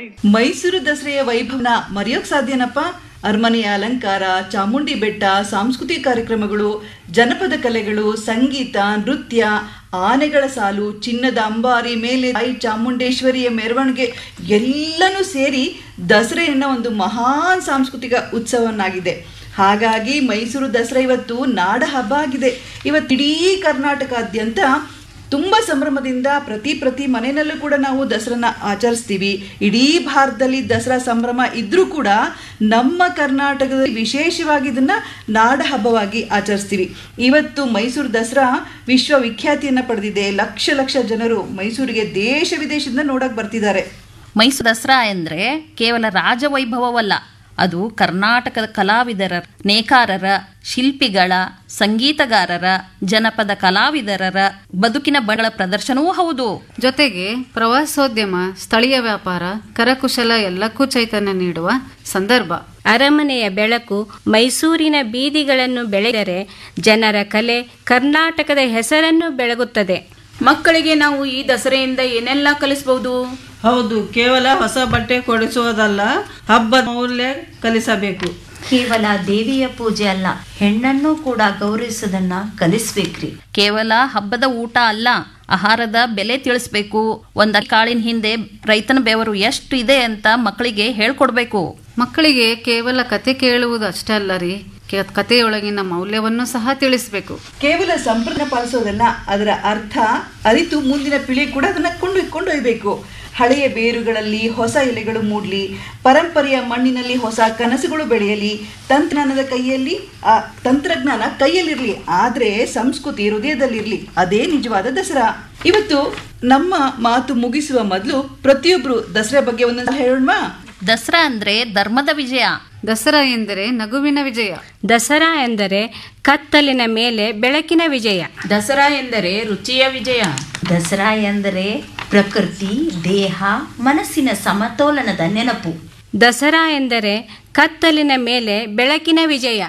ಮೈಸೂರು ದಸರೆಯ ವೈಭವನ ಮರೆಯೋಕ್ ಸಾಧ್ಯನಪ್ಪ ಅರಮನೆಯ ಅಲಂಕಾರ ಚಾಮುಂಡಿ ಬೆಟ್ಟ ಸಾಂಸ್ಕೃತಿಕ ಕಾರ್ಯಕ್ರಮಗಳು ಜನಪದ ಕಲೆಗಳು ಸಂಗೀತ ನೃತ್ಯ ಆನೆಗಳ ಸಾಲು ಚಿನ್ನದ ಅಂಬಾರಿ ಮೇಲೆ ತಾಯಿ ಚಾಮುಂಡೇಶ್ವರಿಯ ಮೆರವಣಿಗೆ ಎಲ್ಲನೂ ಸೇರಿ ದಸರೆಯನ್ನ ಒಂದು ಮಹಾನ್ ಸಾಂಸ್ಕೃತಿಕ ಉತ್ಸವವನ್ನಾಗಿದೆ ಹಾಗಾಗಿ ಮೈಸೂರು ದಸರಾ ಇವತ್ತು ನಾಡ ಹಬ್ಬ ಆಗಿದೆ ಇವತ್ತು ಇಡೀ ಕರ್ನಾಟಕಾದ್ಯಂತ ತುಂಬ ಸಂಭ್ರಮದಿಂದ ಪ್ರತಿ ಪ್ರತಿ ಮನೆಯಲ್ಲೂ ಕೂಡ ನಾವು ದಸರನ್ನ ಆಚರಿಸ್ತೀವಿ ಇಡೀ ಭಾರತದಲ್ಲಿ ದಸರಾ ಸಂಭ್ರಮ ಇದ್ರೂ ಕೂಡ ನಮ್ಮ ಕರ್ನಾಟಕದಲ್ಲಿ ವಿಶೇಷವಾಗಿ ಇದನ್ನ ನಾಡ ಹಬ್ಬವಾಗಿ ಆಚರಿಸ್ತೀವಿ ಇವತ್ತು ಮೈಸೂರು ದಸರಾ ವಿಶ್ವವಿಖ್ಯಾತಿಯನ್ನು ಪಡೆದಿದೆ ಲಕ್ಷ ಲಕ್ಷ ಜನರು ಮೈಸೂರಿಗೆ ದೇಶ ವಿದೇಶದಿಂದ ನೋಡಕ್ ಬರ್ತಿದ್ದಾರೆ ಮೈಸೂರು ದಸರಾ ಎಂದರೆ ಕೇವಲ ರಾಜವೈಭವವಲ್ಲ ಅದು ಕರ್ನಾಟಕದ ಕಲಾವಿದರ ನೇಕಾರರ ಶಿಲ್ಪಿಗಳ ಸಂಗೀತಗಾರರ ಜನಪದ ಕಲಾವಿದರ ಬದುಕಿನ ಬಗಳ ಪ್ರದರ್ಶನವೂ ಹೌದು ಜೊತೆಗೆ ಪ್ರವಾಸೋದ್ಯಮ ಸ್ಥಳೀಯ ವ್ಯಾಪಾರ ಕರಕುಶಲ ಎಲ್ಲಕ್ಕೂ ಚೈತನ್ಯ ನೀಡುವ ಸಂದರ್ಭ ಅರಮನೆಯ ಬೆಳಕು ಮೈಸೂರಿನ ಬೀದಿಗಳನ್ನು ಬೆಳೆದರೆ ಜನರ ಕಲೆ ಕರ್ನಾಟಕದ ಹೆಸರನ್ನು ಬೆಳಗುತ್ತದೆ ಮಕ್ಕಳಿಗೆ ನಾವು ಈ ದಸರೆಯಿಂದ ಏನೆಲ್ಲ ಕಲಿಸಬಹುದು ಹೌದು ಕೇವಲ ಹೊಸ ಬಟ್ಟೆ ಕೊಡಿಸುವುದಲ್ಲ ಹಬ್ಬದ ಮೌಲ್ಯ ಕಲಿಸಬೇಕು ಕೇವಲ ದೇವಿಯ ಪೂಜೆ ಅಲ್ಲ ಹೆಣ್ಣನ್ನು ಕೂಡ ಗೌರವಿಸೋದನ್ನ ಕಲಿಸ್ಬೇಕ್ರಿ ಕೇವಲ ಹಬ್ಬದ ಊಟ ಅಲ್ಲ ಆಹಾರದ ಬೆಲೆ ತಿಳಿಸ್ಬೇಕು ಒಂದ ಕಾಳಿನ ಹಿಂದೆ ರೈತನ ಬೆವರು ಎಷ್ಟು ಇದೆ ಅಂತ ಮಕ್ಕಳಿಗೆ ಹೇಳ್ಕೊಡ್ಬೇಕು ಮಕ್ಕಳಿಗೆ ಕೇವಲ ಕತೆ ಕೇಳುವುದು ಅಷ್ಟೇ ಅಲ್ಲ ರೀ ಕೆ- ಕಥೆಯೊಳಗಿನ ಮೌಲ್ಯವನ್ನು ಸಹ ತಿಳಿಸಬೇಕು ಕೇವಲ ಸಂಪ್ರದಾಯ ಪಾಲಿಸೋದನ್ನ ಅದರ ಅರ್ಥ ಅರಿತು ಮುಂದಿನ ಪೀಳಿಗೆ ಕೂಡ ಅದನ್ನ ಕೊಂಡು ಕೊಂಡೊಯ್ಬೇಕು ಹಳೆಯ ಬೇರುಗಳಲ್ಲಿ ಹೊಸ ಎಲೆಗಳು ಮೂಡಲಿ ಪರಂಪರೆಯ ಮಣ್ಣಿನಲ್ಲಿ ಹೊಸ ಕನಸುಗಳು ಬೆಳೆಯಲಿ ತಂತ್ರಜ್ಞಾನದ ಕೈಯಲ್ಲಿ ಆ ತಂತ್ರಜ್ಞಾನ ಕೈಯಲ್ಲಿರಲಿ ಆದರೆ ಸಂಸ್ಕೃತಿ ಹೃದಯದಲ್ಲಿರಲಿ ಅದೇ ನಿಜವಾದ ದಸರಾ ಇವತ್ತು ನಮ್ಮ ಮಾತು ಮುಗಿಸುವ ಮೊದಲು ಪ್ರತಿಯೊಬ್ರು ದಸರಾ ಬಗ್ಗೆ ಒಂದೊಂದು ಹೇಳೋಣ ದಸರಾ ಅಂದ್ರೆ ಧರ್ಮದ ವಿಜಯ ದಸರಾ ಎಂದರೆ ನಗುವಿನ ವಿಜಯ ದಸರಾ ಎಂದರೆ ಕತ್ತಲಿನ ಮೇಲೆ ಬೆಳಕಿನ ವಿಜಯ ದಸರಾ ಎಂದರೆ ರುಚಿಯ ವಿಜಯ ದಸರಾ ಎಂದರೆ ಪ್ರಕೃತಿ ದೇಹ ಮನಸ್ಸಿನ ಸಮತೋಲನದ ನೆನಪು ದಸರಾ ಎಂದರೆ ಕತ್ತಲಿನ ಮೇಲೆ ಬೆಳಕಿನ ವಿಜಯ